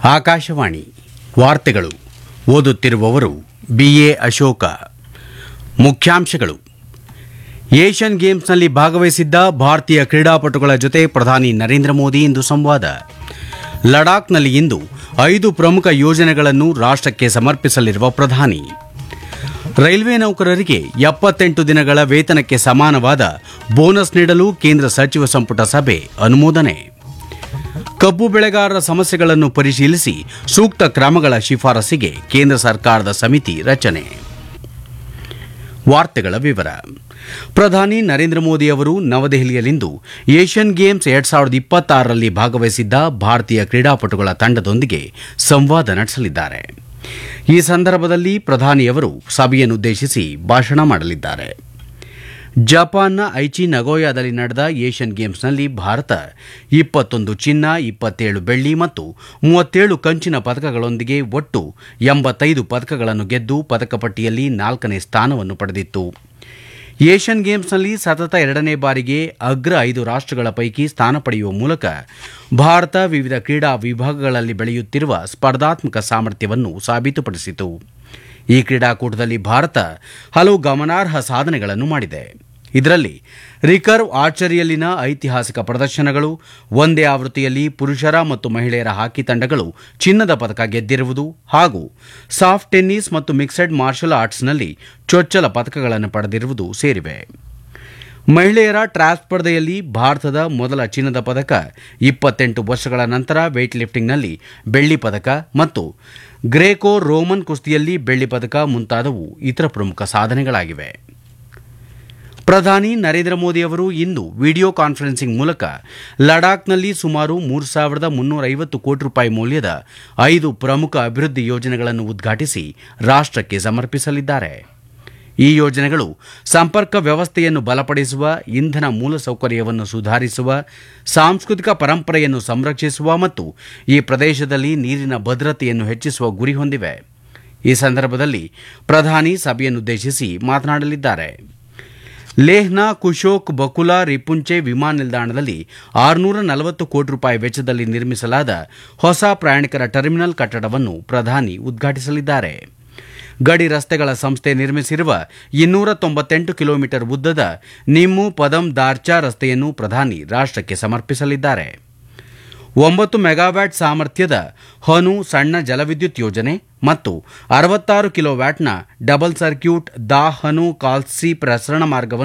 ಆಕಾಶವಾಣಿ ವಾರ್ತೆಗಳು ಓದುತ್ತಿರುವವರು ಬಿಎ ಅಶೋಕ ಮುಖ್ಯಾಂಶಗಳು ಏಷ್ಯನ್ ಗೇಮ್ಸ್ನಲ್ಲಿ ಭಾಗವಹಿಸಿದ್ದ ಭಾರತೀಯ ಕ್ರೀಡಾಪಟುಗಳ ಜೊತೆ ಪ್ರಧಾನಿ ನರೇಂದ್ರ ಮೋದಿ ಇಂದು ಸಂವಾದ ಲಡಾಖ್ನಲ್ಲಿ ಇಂದು ಐದು ಪ್ರಮುಖ ಯೋಜನೆಗಳನ್ನು ರಾಷ್ಟಕ್ಕೆ ಸಮರ್ಪಿಸಲಿರುವ ಪ್ರಧಾನಿ ರೈಲ್ವೆ ನೌಕರರಿಗೆ ಎಪ್ಪತ್ತೆಂಟು ದಿನಗಳ ವೇತನಕ್ಕೆ ಸಮಾನವಾದ ಬೋನಸ್ ನೀಡಲು ಕೇಂದ್ರ ಸಚಿವ ಸಂಪುಟ ಸಭೆ ಅನುಮೋದನೆ ಕಬ್ಬು ಬೆಳೆಗಾರರ ಸಮಸ್ಯೆಗಳನ್ನು ಪರಿಶೀಲಿಸಿ ಸೂಕ್ತ ಕ್ರಮಗಳ ಶಿಫಾರಸಿಗೆ ಕೇಂದ್ರ ಸರ್ಕಾರದ ಸಮಿತಿ ರಚನೆ ವಾರ್ತೆಗಳ ವಿವರ ಪ್ರಧಾನಿ ನರೇಂದ್ರ ಮೋದಿ ಅವರು ನವದೆಹಲಿಯಲ್ಲಿಂದು ಏಷ್ಯನ್ ಗೇಮ್ಸ್ ಎರಡ್ ಸಾವಿರದ ಇಪ್ಪತ್ತಾರರಲ್ಲಿ ಭಾಗವಹಿಸಿದ್ದ ಭಾರತೀಯ ಕ್ರೀಡಾಪಟುಗಳ ತಂಡದೊಂದಿಗೆ ಸಂವಾದ ನಡೆಸಲಿದ್ದಾರೆ ಈ ಸಂದರ್ಭದಲ್ಲಿ ಪ್ರಧಾನಿಯವರು ಸಭೆಯನ್ನುದ್ದೇಶಿಸಿ ಭಾಷಣ ಮಾಡಲಿದ್ದಾರೆ ಜಪಾನ್ನ ಐಚಿ ನಗೋಯಾದಲ್ಲಿ ನಡೆದ ಏಷ್ಯನ್ ಗೇಮ್ಸ್ನಲ್ಲಿ ಭಾರತ ಇಪ್ಪತ್ತೊಂದು ಚಿನ್ನ ಇಪ್ಪತ್ತೇಳು ಬೆಳ್ಳಿ ಮತ್ತು ಮೂವತ್ತೇಳು ಕಂಚಿನ ಪದಕಗಳೊಂದಿಗೆ ಒಟ್ಟು ಎಂಬತ್ತೈದು ಪದಕಗಳನ್ನು ಗೆದ್ದು ಪದಕ ಪಟ್ಟಿಯಲ್ಲಿ ನಾಲ್ಕನೇ ಸ್ಥಾನವನ್ನು ಪಡೆದಿತ್ತು ಏಷ್ಯನ್ ಗೇಮ್ಸ್ನಲ್ಲಿ ಸತತ ಎರಡನೇ ಬಾರಿಗೆ ಅಗ್ರ ಐದು ರಾಷ್ಟಗಳ ಪೈಕಿ ಸ್ಥಾನ ಪಡೆಯುವ ಮೂಲಕ ಭಾರತ ವಿವಿಧ ಕ್ರೀಡಾ ವಿಭಾಗಗಳಲ್ಲಿ ಬೆಳೆಯುತ್ತಿರುವ ಸ್ಪರ್ಧಾತ್ಮಕ ಸಾಮರ್ಥ್ಯವನ್ನು ಸಾಬೀತುಪಡಿಸಿತು ಈ ಕ್ರೀಡಾಕೂಟದಲ್ಲಿ ಭಾರತ ಹಲವು ಗಮನಾರ್ಹ ಸಾಧನೆಗಳನ್ನು ಮಾಡಿದೆ ಇದರಲ್ಲಿ ರಿಕರ್ವ್ ಆರ್ಚರಿಯಲ್ಲಿನ ಐತಿಹಾಸಿಕ ಪ್ರದರ್ಶನಗಳು ಒಂದೇ ಆವೃತ್ತಿಯಲ್ಲಿ ಪುರುಷರ ಮತ್ತು ಮಹಿಳೆಯರ ಹಾಕಿ ತಂಡಗಳು ಚಿನ್ನದ ಪದಕ ಗೆದ್ದಿರುವುದು ಹಾಗೂ ಸಾಫ್ಟ್ ಟೆನ್ನಿಸ್ ಮತ್ತು ಮಿಕ್ಸೆಡ್ ಮಾರ್ಷಲ್ ಆರ್ಟ್ಸ್ನಲ್ಲಿ ಚೊಚ್ಚಲ ಪದಕಗಳನ್ನು ಪಡೆದಿರುವುದು ಸೇರಿವೆ ಮಹಿಳೆಯರ ಟ್ರ್ಯಾಪ್ ಸ್ಪರ್ಧೆಯಲ್ಲಿ ಭಾರತದ ಮೊದಲ ಚಿನ್ನದ ಪದಕ ಇಪ್ಪತ್ತೆಂಟು ವರ್ಷಗಳ ನಂತರ ವೇಟ್ ಲಿಫ್ಟಿಂಗ್ನಲ್ಲಿ ಬೆಳ್ಳಿ ಪದಕ ಮತ್ತು ಗ್ರೇಕೋ ರೋಮನ್ ಕುಸ್ತಿಯಲ್ಲಿ ಬೆಳ್ಳಿ ಪದಕ ಮುಂತಾದವು ಇತರ ಪ್ರಮುಖ ಸಾಧನೆಗಳಾಗಿವೆ ಪ್ರಧಾನಿ ನರೇಂದ್ರ ಮೋದಿ ಅವರು ಇಂದು ವಿಡಿಯೋ ಕಾನ್ಫರೆನ್ಸಿಂಗ್ ಮೂಲಕ ಲಡಾಖ್ನಲ್ಲಿ ಸುಮಾರು ಮೂರು ಸಾವಿರದ ಮುನ್ನೂರ ಐವತ್ತು ಕೋಟಿ ರೂಪಾಯಿ ಮೌಲ್ಯದ ಐದು ಪ್ರಮುಖ ಅಭಿವೃದ್ಧಿ ಯೋಜನೆಗಳನ್ನು ಉದ್ಘಾಟಿಸಿ ರಾಷ್ಟಕ್ಕೆ ಸಮರ್ಪಿಸಲಿದ್ದಾರೆ ಈ ಯೋಜನೆಗಳು ಸಂಪರ್ಕ ವ್ಯವಸ್ಥೆಯನ್ನು ಬಲಪಡಿಸುವ ಇಂಧನ ಮೂಲಸೌಕರ್ಯವನ್ನು ಸುಧಾರಿಸುವ ಸಾಂಸ್ಕೃತಿಕ ಪರಂಪರೆಯನ್ನು ಸಂರಕ್ಷಿಸುವ ಮತ್ತು ಈ ಪ್ರದೇಶದಲ್ಲಿ ನೀರಿನ ಭದ್ರತೆಯನ್ನು ಹೆಚ್ಚಿಸುವ ಗುರಿ ಹೊಂದಿವೆ ಈ ಸಂದರ್ಭದಲ್ಲಿ ಪ್ರಧಾನಿ ಸಭೆಯನ್ನುದ್ದೇಶಿಸಿ ಮಾತನಾಡಲಿದ್ದಾರೆ ಲೇಹ್ನ ಕುಶೋಕ್ ಬಕುಲಾ ರಿಪುಂಚೆ ವಿಮಾನ ನಿಲ್ದಾಣದಲ್ಲಿ ಆರುನೂರ ನಲವತ್ತು ಕೋಟಿ ರೂಪಾಯಿ ವೆಚ್ಚದಲ್ಲಿ ನಿರ್ಮಿಸಲಾದ ಹೊಸ ಪ್ರಯಾಣಿಕರ ಟರ್ಮಿನಲ್ ಕಟ್ಟಡವನ್ನು ಪ್ರಧಾನಿ ಉದ್ಘಾಟಿಸಲಿದ್ದಾರೆ ಗಡಿ ರಸ್ತೆಗಳ ಸಂಸ್ಥೆ ನಿರ್ಮಿಸಿರುವ ಇನ್ನೂರ ತೊಂಬತ್ತೆಂಟು ಕಿಲೋಮೀಟರ್ ಉದ್ದದ ನಿಮ್ಮು ಪದಂ ದಾರ್ಚಾ ರಸ್ತೆಯನ್ನು ಪ್ರಧಾನಿ ರಾಷ್ಟಕ್ಕೆ ಸಮರ್ಪಿಸಲಿದ್ದಾರೆ ಒಂಬತ್ತು ಮೆಗಾವ್ಯಾಟ್ ಸಾಮರ್ಥ್ಯದ ಹನು ಸಣ್ಣ ಜಲವಿದ್ಯುತ್ ಯೋಜನೆ ಮತ್ತು ಅರವತ್ತಾರು ಕಿಲೋವ್ಯಾಟ್ನ ಡಬಲ್ ಸರ್ಕ್ಯೂಟ್ ದಾ ಹನು ಕಾಲ್ಸಿ ಪ್ರಸರಣ ಮಾರ್ಗವನ್ನು